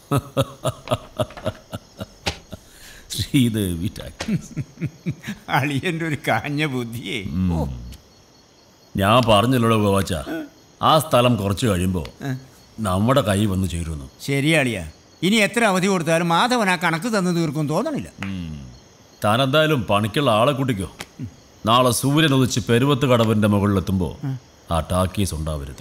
Sridevi tactics അളിയന്റെ ഒരു കാഞ്ഞ ബുദ്ധിയേ ഓ, ഞാൻ പറഞ്ഞല്ലോ ഗോവാച്ച ആ സ്ഥലം കുറച്ച് കഴിയുമ്പോൾ നമ്മുടെ കൈ വന്ന് ചേരുന്നു ശരി അളിയ ഇനി എത്ര അവധി കൊടുത്താലും മാധവൻ ആ കണക്ക് തന്നു തീർക്കും തോന്നണില്ല താനെന്തായാലും പണിക്കുള്ള ആളെ കൂട്ടിക്കോ നാളെ സൂര്യൻ ഉദിച്ച് പെരുവത്ത് കടവിൻ്റെ മുകളിലെത്തുമ്പോൾ ആ ടാക്കീസ് ഉണ്ടാവരുത്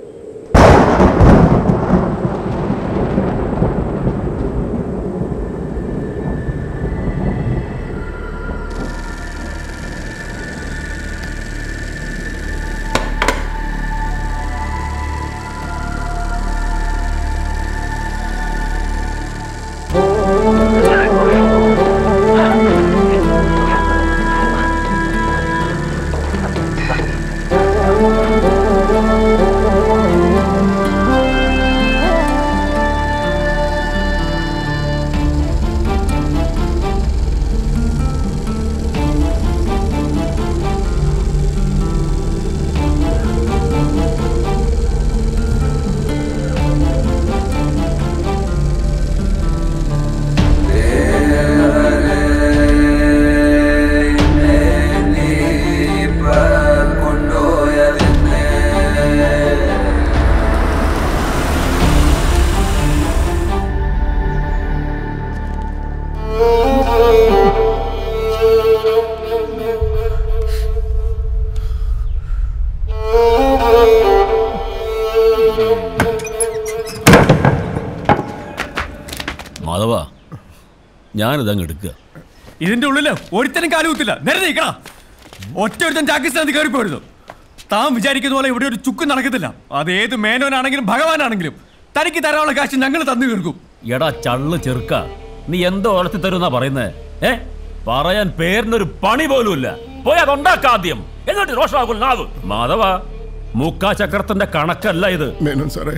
മാധവ ഞാനിതങ്ങ് എടുക്കുക ഇതിന്റെ ഉള്ളില് ഒരുത്തനും കാലുകുത്തില്ല നേരെ നീക്കണ ഒറ്റ ഒരുത്തൻ പാകിസ്ഥാനിൽ കയറി പോരുന്നു താൻ വിചാരിക്കുന്ന പോലെ ഇവിടെ ഒരു ചുക്കും നടക്കത്തില്ല അത് ഏത് മേനോനാണെങ്കിലും ഭഗവാനാണെങ്കിലും തനിക്ക് തരാനുള്ള കാശ് ഞങ്ങൾ തന്നു തീർക്കും എടാ ചള്ള് ചെറുക്ക നീ എന്തോ വളർത്തി തരുന്നാ പറയുന്നേ ഏ പറയാൻ പേരിനൊരു പണി പോലുമില്ല പോയി അതുണ്ടാക്കാദ്യം എന്നിട്ട് രോഷമാകും നാവ് മാധവ മുക്കാ ചക്രത്തിന്റെ കണക്കല്ല ഇത് മേനോൻ സാറേ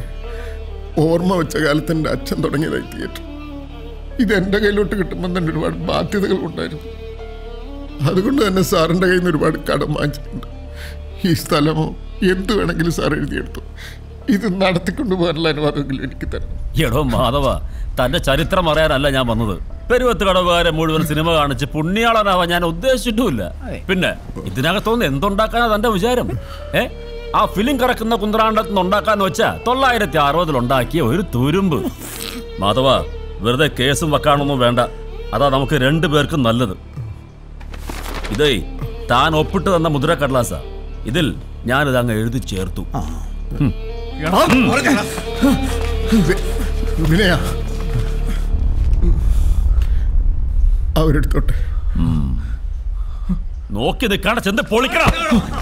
ഓർമ്മ വെച്ച കാലത്ത് എൻ്റെ അച്ഛൻ തുടങ്ങിയതായി തിയേറ്റർ ഇത് എൻ്റെ കയ്യിലോട്ട് കിട്ടുമ്പോൾ തന്നെ ഒരുപാട് ബാധ്യതകൾ ഉണ്ടായിരുന്നു അതുകൊണ്ട് തന്നെ സാറിൻ്റെ കയ്യിൽ നിന്ന് ഒരുപാട് കടം വാങ്ങിച്ചിട്ടുണ്ട് ഈ സ്ഥലമോ എന്ത് വേണമെങ്കിലും സാർ എഴുതിയെടുത്തു ഇത് നടത്തിക്കൊണ്ടു പോകാനുള്ള അനുവാദമെങ്കിലും എനിക്ക് തരണം എടോ മാധവ തന്റെ ചരിത്രം അറിയാനല്ല ഞാൻ വന്നത് പെരുവത്ത് കടവുകാരെ മുഴുവൻ സിനിമ കാണിച്ച് പുണ്യാളനാവാൻ ഞാൻ ഉദ്ദേശിച്ചിട്ടുമില്ല പിന്നെ ഇതിനകത്തുനിന്ന് എന്തുണ്ടാക്കാനാ തന്റെ വിചാരം ഏ ആ ഫിലിം കറക്കുന്ന കുന്ത്രാണ്ടത്ത് നിന്ന് ഉണ്ടാക്കാന്ന് വെച്ചാ തൊള്ളായിരത്തി അറുപതിൽ ഉണ്ടാക്കിയ ഒരു തുരുമ്പ് മാധവ വെറുതെ കേസും വെക്കാനൊന്നും വേണ്ട അതാ നമുക്ക് രണ്ടു പേർക്കും നല്ലത് ഇതേ താൻ ഒപ്പിട്ട് തന്ന മുദ്രക്കടലാസ ഇതിൽ ഞാനിത് അങ്ങ് എഴുതി ചേർത്തു ഉം. വിനയ അവരെടുത്തോട്ടെ നോക്കി നിൽക്കാണ് ചെന്ന് പൊളിക്കണം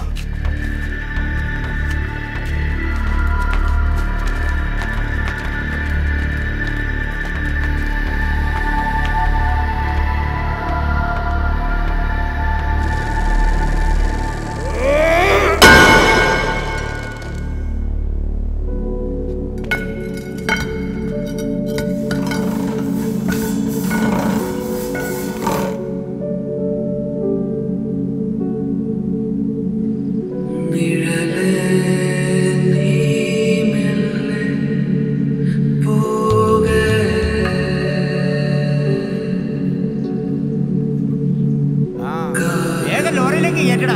വേഗം ലോറിയിലേക്ക് കയറ്റടാ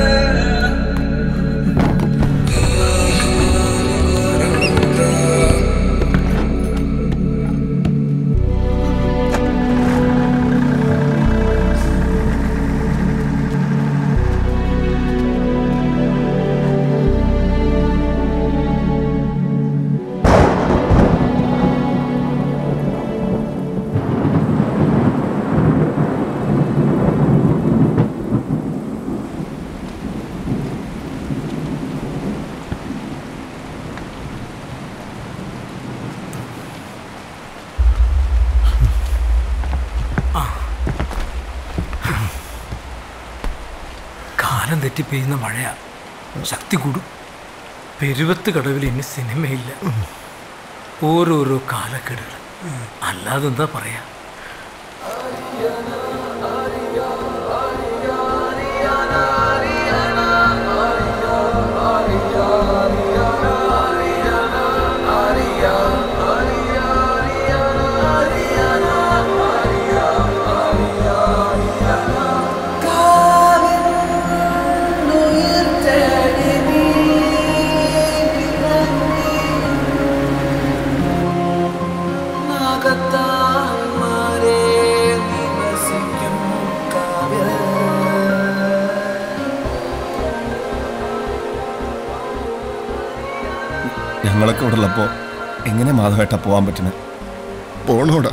ആ തെറ്റി പെയ്യുന്ന മഴയാ ശക്തി കൂടും പെരുവത്ത് കടവിൽ ഇനി സിനിമയില്ല ഓരോരോ കാലക്കെടുകൾ അല്ലാതെ എന്താ പറയാ ഞങ്ങളൊക്കെ ഇവിടെ ഉള്ളപ്പോൾ എങ്ങനെ മാധവേട്ട പോകാൻ പറ്റുന്നത് പോണോടാ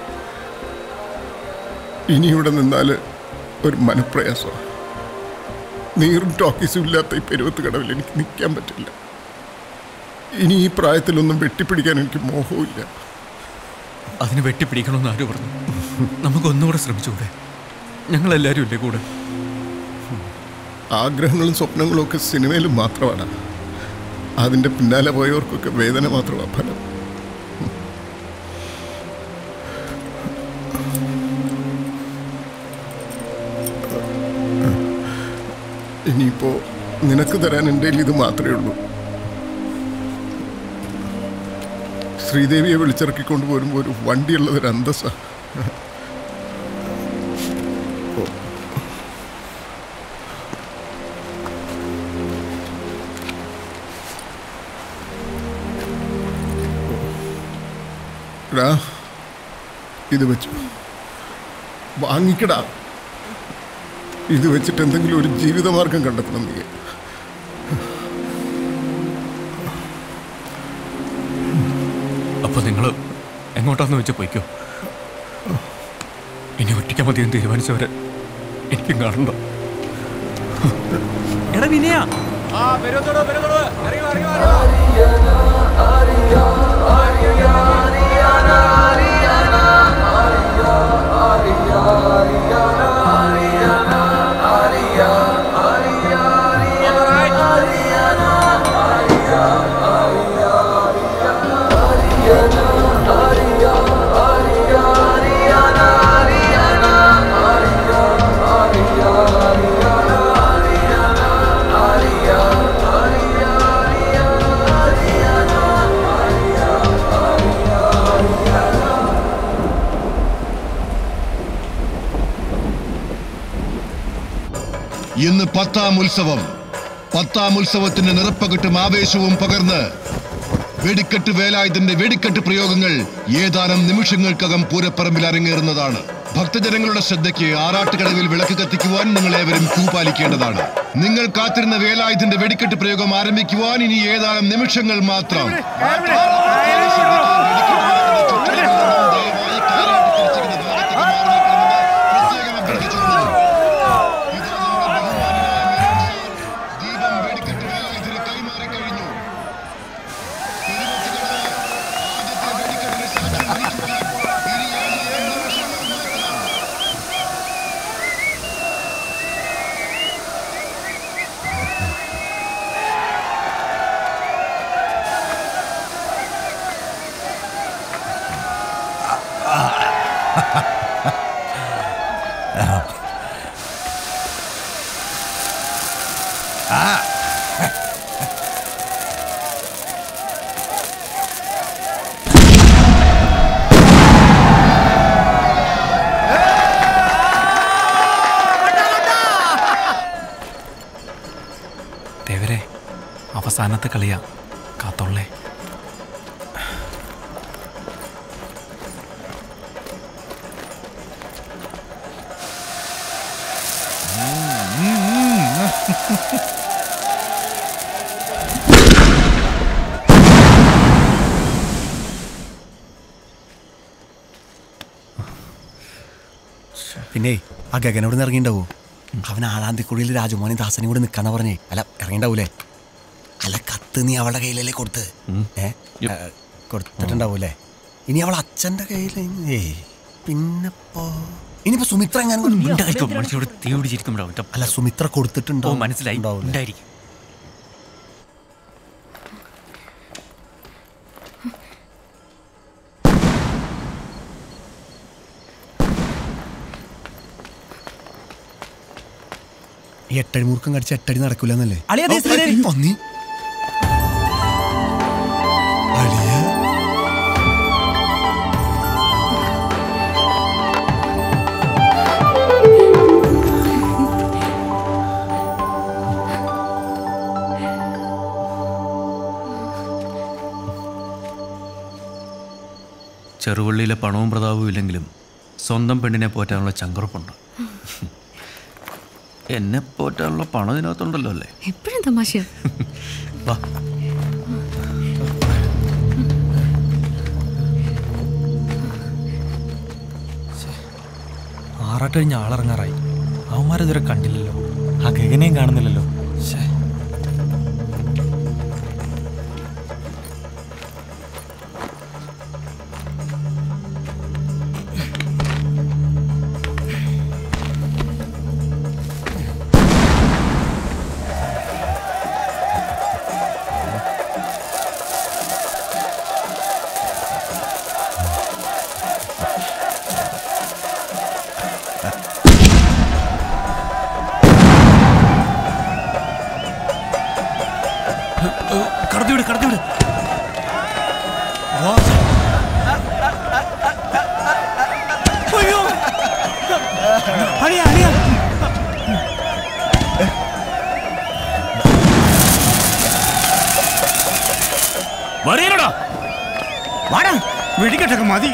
ഇനി ഇവിടെ നിന്നാൽ ഒരു മനപ്രയാസമാണ് നീറും ടോക്കീസും ഇല്ലാത്ത ഈ പെരുവത്ത് കടവിൽ എനിക്ക് നിൽക്കാൻ പറ്റില്ല ഇനി ഈ പ്രായത്തിലൊന്നും വെട്ടിപ്പിടിക്കാൻ എനിക്ക് മോഹമില്ല അതിന് വെട്ടിപ്പിടിക്കണമെന്ന് ആര് പറഞ്ഞു നമുക്ക് ഒന്നുകൂടെ ശ്രമിച്ചുകൂടെ ഞങ്ങളെല്ലാവരും ഇല്ലേ കൂടെ ആഗ്രഹങ്ങളും സ്വപ്നങ്ങളും ഒക്കെ സിനിമയിലും മാത്രമാണ് അതിൻ്റെ പിന്നാലെ പോയവർക്കൊക്കെ വേദന മാത്രമാണ് ഫലം ഇനിയിപ്പോ നിനക്ക് തരാൻ എൻ്റെ കയ്യിൽ ഇത് മാത്രമേ ഉള്ളൂ ശ്രീദേവിയെ വിളിച്ചിറക്കിക്കൊണ്ട് പോരുമ്പോൾ ഒരു വണ്ടിയുള്ളത് ഒരു അന്തസ്സാ എടാ ഇത് വെച്ചു വാങ്ങിക്കടാ ഇത് വെച്ചിട്ട് എന്തെങ്കിലും ഒരു ജീവിതമാർഗം കണ്ടെത്തണം നീ അപ്പൊ നിങ്ങൾ എങ്ങോട്ടാന്ന് വെച്ച് പോയിക്കോ ഇനി ഒറ്റയ്ക്കാൻ മതിയെന്ന് തീരുമാനിച്ചവരെ എനിക്കും കാണണ്ട എടാ വിനയ ഇന്ന് പത്താം ഉത്സവം പത്താം ഉത്സവത്തിന്റെ നിറപ്പകട്ടും ആവേശവും പകർന്ന് വെടിക്കെട്ട് വേലായുധന്റെ വെടിക്കെട്ട് പ്രയോഗങ്ങൾ ഏതാനും നിമിഷങ്ങൾക്കകം പൂരപ്പറമ്പിൽ അരങ്ങേറുന്നതാണ് ഭക്തജനങ്ങളുടെ ശ്രദ്ധയ്ക്ക് ആറാട്ടുകടവിൽ വിളക്ക് കത്തിക്കുവാൻ നിങ്ങൾ ഏവരും കൂപ്പാലിക്കേണ്ടതാണ് നിങ്ങൾ കാത്തിരുന്ന വേലായുധന്റെ വെടിക്കെട്ട് പ്രയോഗം ആരംഭിക്കുവാൻ ഇനി ഏതാനും നിമിഷങ്ങൾ മാത്രം പ്രത്യേക ശ്രദ്ധയ്ക്ക് വെടിക്കെട്ട് നടക്കുന്ന ചുറ്റുപാടുകളിൽ നിന്നും ദയവായി കാലാട്ട് തിരിച്ചിരുന്ന ഭാഗത്തേക്ക് മാറി നിൽക്കണമെന്ന് പ്രത്യേകം അഭ്യർത്ഥിച്ചിരുന്നു ഇതാ നമ്മുടെ ബഹുമാനനായ മേനോൻ സാർ ദീപം വെടിക്കെട്ട് വേലായുധന് കൈമാറി കഴിഞ്ഞു പെരുവത്തുകടവ് ആദ്യത്തെ വെടിക്കെട്ടിന് സാക്ഷ്യം വഹിക്കുവാൻ ഇനി ഏതാനും നിമിഷങ്ങൾ മാത്രം ദേവരെ അവസാനത്തെ കളിയാ കാത്തോളേ പിന്നെ ആ ഗഗനോട് നിന്ന് ഇറങ്ങിണ്ടാവോ അവൻ ആളാന്തിക്കുടിയിൽ രാജമോനെ ദാസനും കൂടെ നിൽക്കാന്നാ പറഞ്ഞേ അല്ല ഇറങ്ങിണ്ടാവൂലേ അല്ല കത്ത് നീ അവളുടെ കയ്യിലല്ലേ കൊടുത്ത് ഏ ആ, കൊടുത്തിട്ടുണ്ടാവൂലേ ഇനി അവൾ അച്ഛൻ്റെ കയ്യിൽ ഏയ് പിന്നെപ്പോ ഇനിയിപ്പോ സുമിത്ര എങ്ങാനും കൊണ്ട് ഉണ്ടായിരിക്കും മനുഷ്യരോട് തീ പിടിച്ചിരിക്കുമ്പോഴാവും അല്ല സുമിത്ര കൊടുത്തിട്ടുണ്ടോ ഓ മനസ്സിലായി ഉണ്ടാവൂലേ? ഉണ്ടായിരിക്കും ഈ എട്ടടി മൂർക്കം കടിച്ച് എട്ടടി നടക്കൂല എന്നല്ലേ അളിയാ, ദേ ശ്രീദേവി. പന്നി അളിയ ചെറുവള്ളിയിലെ പണവും പ്രതാപവും ഇല്ലെങ്കിലും സ്വന്തം പെണ്ണിനെ പോറ്റാനുള്ള ചങ്കുറപ്പുണ്ട് എന്നെ പോറ്റാനുള്ള പണം ഇതിനകത്തുണ്ടല്ലോ അല്ലേ എപ്പോഴും തമാശയാ വാ ആറാട്ട് കഴിഞ്ഞ് ആളിറങ്ങാറായി അവന്മാരിതുവരെ കണ്ടില്ലല്ലോ ആ ഗഗനെയും കാണുന്നില്ലല്ലോ ശ്ശേ. കടത്തിവിട് കടത്തിവിട് അളിയാ അളിയാ വരീരടാ വാടാ വെടിക്കെട്ടൊക്കെ മതി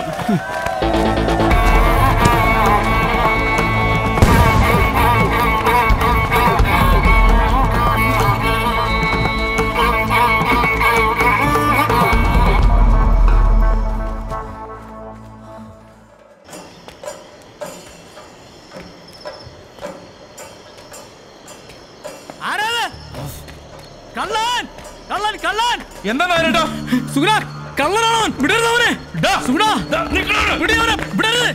കള്ളൻ കള്ളൻ കള്ളൻ എന്താ നേരട്ടോ സുഗുണ കള്ളനാണോ അവൻ? വിടരുത് അവനെ സുഗുണ വിടരുത് അവനെ, വിടരുത്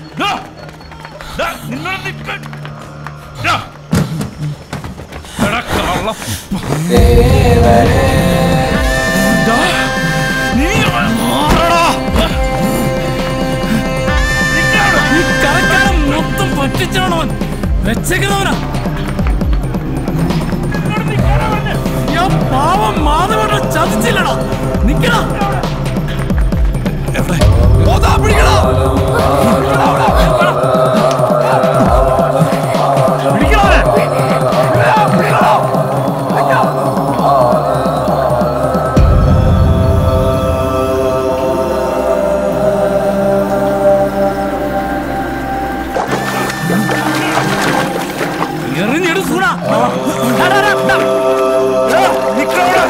ഈ കരക്കാരൻ മൊത്തം പറ്റിച്ചാണവൻ വെച്ചേക്കുന്നവനാ ഞാൻ പാവം മാധവനെ ചതിച്ചില്ലടാ നിക്കടാ പോതാ, പിടിക്കടാ. പിടിക്കടാ അവനെ. പിടിക്കടാ അവനെ. പിടിക്കടാ, പിടിക്കടാ. എറിഞ്ഞെടു സൂണ നിക്കവിടെ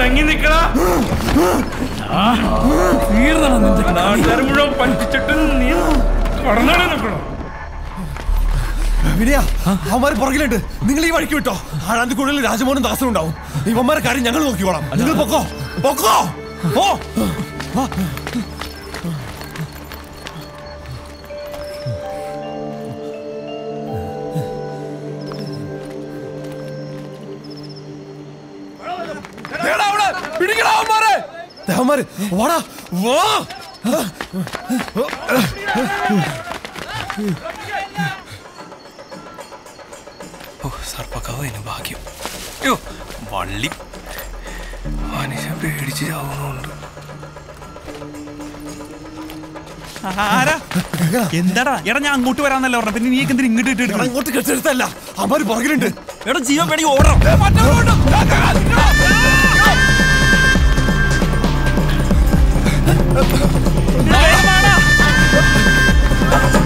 അടങ്ങി നിക്കടാ നാട്ടുകാർ മുഴുവൻ പഞ്ചിച്ചിട്ട് നീ കടന്നാണ് നിൽക്കണം വിനയ അവന്മാര് പുറകിലുണ്ട് നിങ്ങൾ ഈ വഴിക്ക് വിട്ടോ ആഴാന്തിക്കുള്ളിൽ രാജമോഹനും ദാസനും ഉണ്ടാവും ഇവന്മാരെ കാര്യം ഞങ്ങൾ നോക്കിക്കോളാം നിങ്ങൾ പൊക്കോ പൊക്കോ പോ വാ. ദേടാ അവിടെ, പിടിക്കടാ അവന്മാരെ. ദേ അവന്മാര്, വാടാ, വാ. ഓ സർപ്പക്കാവിന് ഭാഗ്യം യോ വള്ളി മനുഷ്യൻ പേടിച്ച് ചാവുന്നുണ്ട് ആരാ എന്താടാ എടാ ഞാൻ അങ്ങോട്ട് വരാന്നല്ലേ പറഞ്ഞ പിന്നെ നീ എന്തിനാ ഇങ്ങോട്ട് ഇട്ട് എടാ, ഇങ്ങോട്ട് കെട്ടെടുത്തല്ല അവന്മാര് പുറകിലുണ്ട് എടാ ജീവൻ വേണമെങ്കിൽ ഓടാം ആ